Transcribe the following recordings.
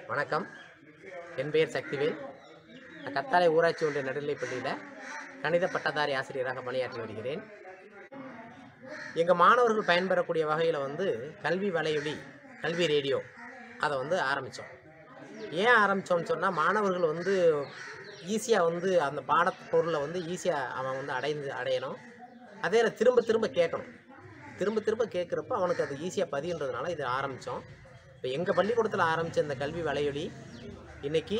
வணக்கம் என் பெயர் சக்திவேல் நான் கத்தாழை ஊராட்சி ஒன்றிய நடுநிலைப்பள்ளியில் கணித பட்டதாரி ஆசிரியராக பணியாற்றி வருகிறேன் எங்கள் மாணவர்கள் பயன்பெறக்கூடிய வகையில் வந்து கல்வி வலையொலி கல்வி ரேடியோ அதை வந்து ஆரம்பித்தோம் ஏன் ஆரம்பித்தோம்னு சொன்னால் மாணவர்கள் வந்து ஈஸியாக வந்து அந்த பாடத் பொருளை வந்து ஈஸியாக அவன் வந்து அடைந்து அடையணும் அதே நேரம் திரும்ப திரும்ப கேட்கணும் திரும்ப திரும்ப கேட்குறப்ப அவனுக்கு அது ஈஸியாக பதின்றதுனால இது ஆரம்பித்தோம் இப்போ எங்கள் பள்ளிக்கூடத்தில் ஆரம்பித்த இந்த கல்வி வலையொலி இன்னைக்கு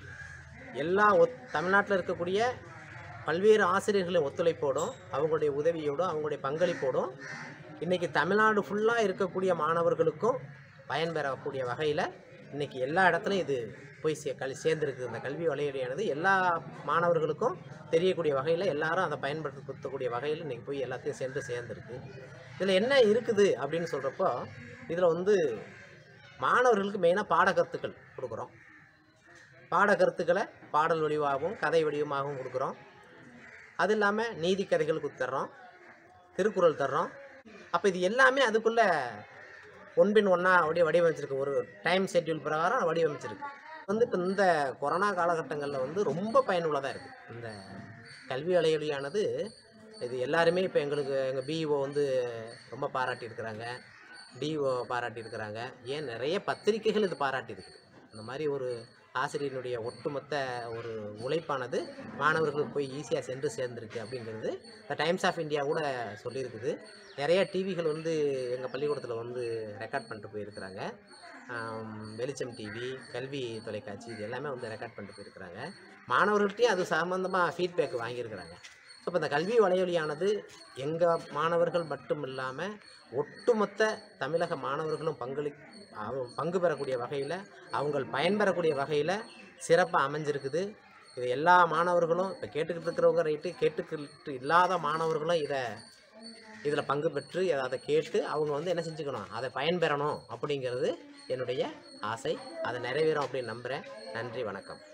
எல்லா ஒத் தமிழ்நாட்டில் இருக்கக்கூடிய பல்வேறு ஆசிரியர்களின் ஒத்துழைப்போடும் அவங்களுடைய உதவியோடும் அவங்களுடைய பங்களிப்போடும் இன்றைக்கி தமிழ்நாடு ஃபுல்லாக இருக்கக்கூடிய மாணவர்களுக்கும் பயன்பெறக்கூடிய வகையில் இன்றைக்கி எல்லா இடத்துலையும் இது போய் சே கல் சேர்ந்துருக்கு இந்த கல்வி வலையொலியானது எல்லா மாணவர்களுக்கும் தெரியக்கூடிய வகையில் எல்லாரும் அதை பயன்படுத்தக்கூடிய வகையில் இன்றைக்கி போய் எல்லாத்தையும் சென்று சேர்ந்துருக்கு இதில் என்ன இருக்குது அப்படின்னு சொல்கிறப்போ இதில் வந்து மாணவர்களுக்கு மெயினாக பாடக்கருத்துக்கள் கொடுக்குறோம் பாடக்கருத்துக்களை பாடல் வடிவாகவும் கதை வடிவமாகவும் கொடுக்குறோம் அது இல்லாமல் நீதி கதைகள் கொடுத்துட்றோம் திருக்குறள் தர்றோம் அப்போ இது எல்லாமே அதுக்குள்ளே ஒன்பின் ஒன்றா அப்படியே வடிவமைச்சிருக்கு ஒரு டைம் ஷெட்யூல் பிரகாரம் வடிவமைச்சிருக்கு வந்து இப்போ இந்த கொரோனா காலகட்டங்களில் வந்து ரொம்ப பயனுள்ளதாக இருக்குது இந்த கல்வி வலையொலியானது இது எல்லாருமே இப்போ எங்களுக்கு எங்கள் பிஇஓ வந்து ரொம்ப பாராட்டியிருக்கிறாங்க டிஓ பாராட்டியிருக்கிறாங்க ஏன் நிறைய பத்திரிக்கைகள் இது பாராட்டியிருக்கு அந்த மாதிரி ஒரு ஆசிரியனுடைய ஒட்டுமொத்த ஒரு உழைப்பானது மாணவர்களுக்கு போய் ஈஸியாக சென்று சேர்ந்துருக்கு அப்படிங்கிறது த டைம்ஸ் ஆஃப் இந்தியா கூட சொல்லியிருக்குது நிறைய டிவிகள் வந்து எங்கள் பள்ளிக்கூடத்தில் வந்து ரெக்கார்ட் பண்ணிட்டு போயிருக்கிறாங்க ஆம், வெளிச்சம் டிவி கல்வி தொலைக்காட்சி இது எல்லாமே வந்து ரெக்கார்ட் பண்ணிட்டு போயிருக்கிறாங்க மாணவர்கள்ட்டையும் அது சம்மந்தமாக ஃபீட்பேக் வாங்கியிருக்கிறாங்க ஸோ இப்போ இந்த கல்வி வலையொலியானது எங்கள் மாணவர்கள் மட்டும் இல்லாமல் ஒட்டுமொத்த தமிழக மாணவர்களும் பங்களி அவ- பங்கு பெறக்கூடிய வகையில் அவங்கள் பயன்பெறக்கூடிய வகையில் சிறப்பாக அமைஞ்சிருக்குது இது எல்லா மாணவர்களும் இப்போ கேட்டுக்கிட்டு இருக்கிறவங்க ரைட்டு கேட்டுக்கிட்டு இல்லாத மாணவர்களும் இதை இதில் பங்கு பெற்று அதை கேட்டு அவங்க வந்து என்ன செஞ்சுக்கணும் அதை பயன்பெறணும் அப்படிங்கிறது என்னுடைய ஆசை அதை நிறைவேறும் அப்படின்னு நம்புகிறேன் நன்றி வணக்கம்